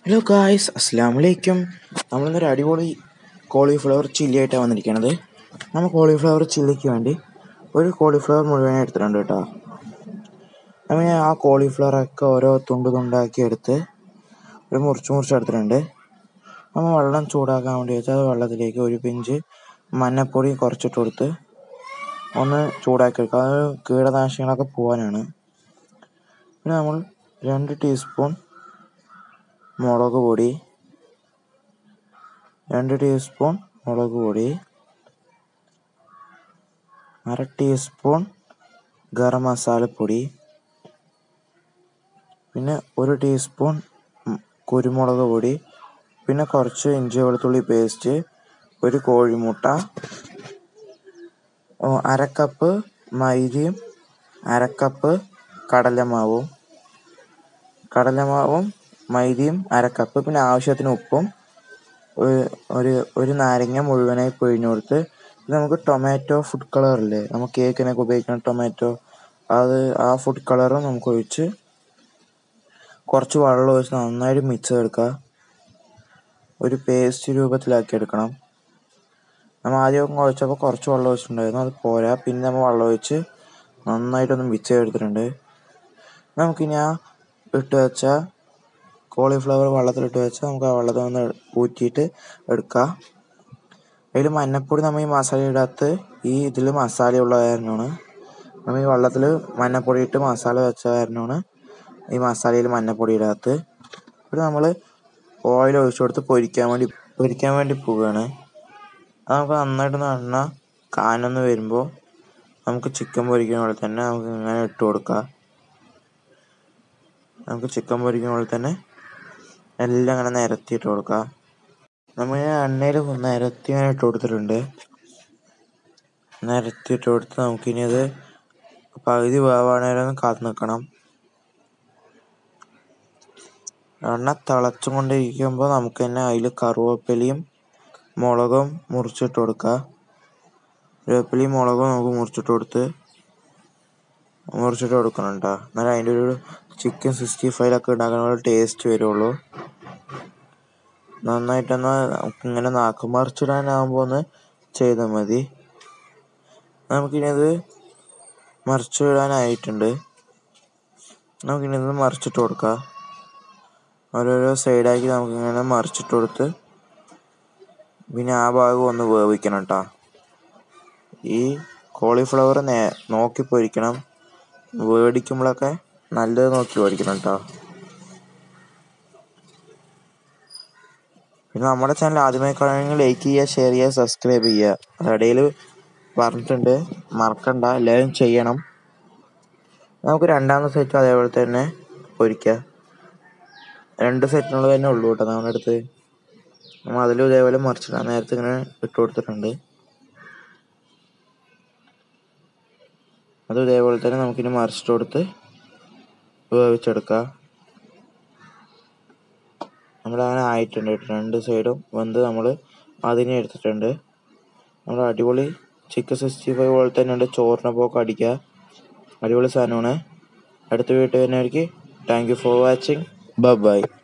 hello guys അസ്സാം വലൈക്കും നമ്മളിന്നൊരു അടിപൊളി കോളിഫ്ലവർ ചില്ലി ആയിട്ടാണ് വന്നിരിക്കുന്നത് നമ്മൾ കോളിഫ്ലവർ ചില്ലിക്ക് വേണ്ടി ഒരു കോളിഫ്ലവർ മുഴുവൻ എടുത്തിട്ടുണ്ട് കേട്ടോ നമ്മൾ ആ കോളിഫ്ലവറൊക്കെ ഓരോ തുണ്ട് തുണ്ടാക്കി എടുത്ത് ഒരു മുറിച്ച് മുറിച്ച് എടുത്തിട്ടുണ്ട് നമ്മൾ വെള്ളം ചൂടാക്കാൻ വേണ്ടി വെച്ചാൽ അത് വെള്ളത്തിലേക്ക് ഒരു പിഞ്ച് മഞ്ഞപ്പൊടി കുറച്ചിട്ട് കൊടുത്ത് ഒന്ന് ചൂടാക്കി എടുക്കുക അത് കീടനാശിനികളൊക്കെ പോകാനാണ് പിന്നെ നമ്മൾ രണ്ട് ടീസ്പൂൺ മുളക് പൊടി രണ്ട് ടീസ്പൂൺ മുളക് പൊടി അര ടീസ്പൂൺ ഗരം മസാലപ്പൊടി പിന്നെ ഒരു ടീസ്പൂൺ കുരുമുളക് പൊടി പിന്നെ കുറച്ച് ഇഞ്ചി വെളുത്തുള്ളി പേസ്റ്റ് ഒരു കോഴിമുട്ട അര കപ്പ് മൈദയും അര കപ്പ് കടലമാവും കടലമാവും മൈദയും അര കപ്പ് പിന്നെ ആവശ്യത്തിന് ഉപ്പും ഒരു ഒരു നാരങ്ങ മുഴുവനായി പിഴിഞ്ഞു കൊടുത്ത് ഇത് നമുക്ക് ടൊമാറ്റോ ഫുഡ് കളർ ഇല്ലേ നമുക്ക് കേക്കിനൊക്കെ ഉപയോഗിക്കുന്ന ടൊമാറ്റോ അത് ആ ഫുഡ് കളറും നമുക്ക് ഒഴിച്ച് കുറച്ച് വെള്ളം ഒഴിച്ച് നന്നായിട്ട് മിക്സ് ചെയ്തെടുക്കുക ഒരു പേസ്റ്റ് രൂപത്തിലാക്കി എടുക്കണം നമ്മൾ ആദ്യം കുഴച്ചപ്പോൾ കുറച്ച് വെള്ളം ഒഴിച്ചിട്ടുണ്ടായിരുന്നു അത് പോരാ പിന്നെ നമ്മൾ വെള്ളം ഒഴിച്ച് നന്നായിട്ടൊന്ന് മിക്സ് ചെയ്തെടുത്തിട്ടുണ്ട് നമുക്കിനി ആ ഇട്ട് വെച്ച കോളിഫ്ലവർ വെള്ളത്തിലിട്ട് വെച്ചാൽ നമുക്ക് ആ വെള്ളത്തിൽ നിന്ന് ഊറ്റിയിട്ട് എടുക്കാം അതിൽ മഞ്ഞപ്പൊടി നമ്മൾ ഈ മസാല ഇടാത്ത ഈ ഇതിൽ മസാല ഉള്ള കാരണമാണ് നമ്മൾ ഈ വെള്ളത്തിൽ മഞ്ഞപ്പൊടി ഇട്ട് മസാല വെച്ച കാരണമാണ് ഈ മസാലയിൽ മഞ്ഞപ്പൊടി ഇടാത്ത പിന്നെ നമ്മൾ ഓയിൽ ഒഴിച്ചു കൊടുത്ത് പൊരിക്കാൻ വേണ്ടി പൊരിക്കാൻ വേണ്ടി പോവുകയാണ് അത് നമുക്ക് നന്നായിട്ടൊന്ന് എണ്ണ കാനൊന്ന് വരുമ്പോൾ നമുക്ക് ചിക്കൻ പൊരിക്കുന്ന പോലെ തന്നെ നമുക്ക് ഇങ്ങനെ ഇട്ട് കൊടുക്കാം നമുക്ക് ചിക്കൻ പൊരിക്കുന്ന പോലെ തന്നെ എല്ലാം ഇങ്ങനെ നിരത്തിയിട്ട് കൊടുക്കാം നമ്മൾ എണ്ണയിൽ നിരത്തി ഇങ്ങനെ ഇട്ട് കൊടുത്തിട്ടുണ്ട് നിരത്തിയിട്ട് കൊടുത്ത് നമുക്കിനി അത് പകുതി വേവാണേരം കാത്തു നിൽക്കണം എണ്ണ തിളച്ചും കൊണ്ടിരിക്കുമ്പോൾ നമുക്ക് തന്നെ അതിൽ കറുവേപ്പിലയും മുളകും മുറിച്ചിട്ട് കൊടുക്കുക കറിവേപ്പിലയും മുളകും നമുക്ക് മുറിച്ചിട്ട് കൊടുത്ത് മുറിച്ചിട്ട് കൊടുക്കണം കേട്ടോ എന്നാലും അതിൻ്റെ ഒരു ചിക്കൻ സിക്സ്റ്റി ഫൈവിലൊക്കെ ഉണ്ടാക്കുന്ന ഒരു ടേസ്റ്റ് വരുള്ളൂ നന്നായിട്ടൊന്ന് ഇങ്ങനെ നാക്ക് മറിച്ചിടാനാകുമ്പോൾ ഒന്ന് ചെയ്താൽ മതി നമുക്കിനി അത് മറിച്ചിടാനായിട്ടുണ്ട് നമുക്കിനി ഇത് മറിച്ചിട്ട് കൊടുക്കാം ഓരോരോ സൈഡാക്കി നമുക്കിങ്ങനെ മറിച്ചിട്ട് കൊടുത്ത് പിന്നെ ആ ഭാഗം ഒന്ന് വേവിക്കണം കേട്ടോ ഈ കോളിഫ്ലവർ നേ നോക്കി പൊരിക്കണം മേടിക്കുമ്പോഴൊക്കെ നല്ലത് നോക്കി മേടിക്കണം കേട്ടോ പിന്നെ നമ്മുടെ ചാനൽ ആദ്യമായി കാണുമെങ്കിൽ ലൈക്ക് ചെയ്യുക ഷെയർ ചെയ്യുക സബ്സ്ക്രൈബ് ചെയ്യുക ഇടയിൽ പറഞ്ഞിട്ടുണ്ട് മറക്കണ്ട എല്ലാവരും ചെയ്യണം നമുക്ക് രണ്ടാമത്തെ സെറ്റും അതേപോലെ തന്നെ പൊരിക്കുക രണ്ട് സെറ്റിനുള്ളത് തന്നെ ഉള്ളൂ കേട്ടോ നമ്മുടെ അടുത്ത് നമ്മൾ അതിലും ഇതേപോലെ മറിച്ചിടാൻ നേരത്തെ ഇങ്ങനെ ഇട്ട് കൊടുത്തിട്ടുണ്ട് അത് ഇതേപോലെ തന്നെ നമുക്കിനി മറിച്ചിട്ട് കൊടുത്ത് വേവിച്ചെടുക്കാം നമ്മളങ്ങനെ ആയിട്ടുണ്ട് രണ്ട് സൈഡും വെന്ത് നമ്മൾ അതിനെ എടുത്തിട്ടുണ്ട് നമ്മൾ അടിപൊളി ചിക്കൻ സിക്സ്റ്റി ഫൈവ് പോലെ തന്നെ ഉണ്ട് ചോറിനെ പോക്ക് അടിക്കുക അടിപൊളി സാധനമാണ് അടുത്ത വീട്ടിൽ വരുന്നവർക്ക് thank you for watching by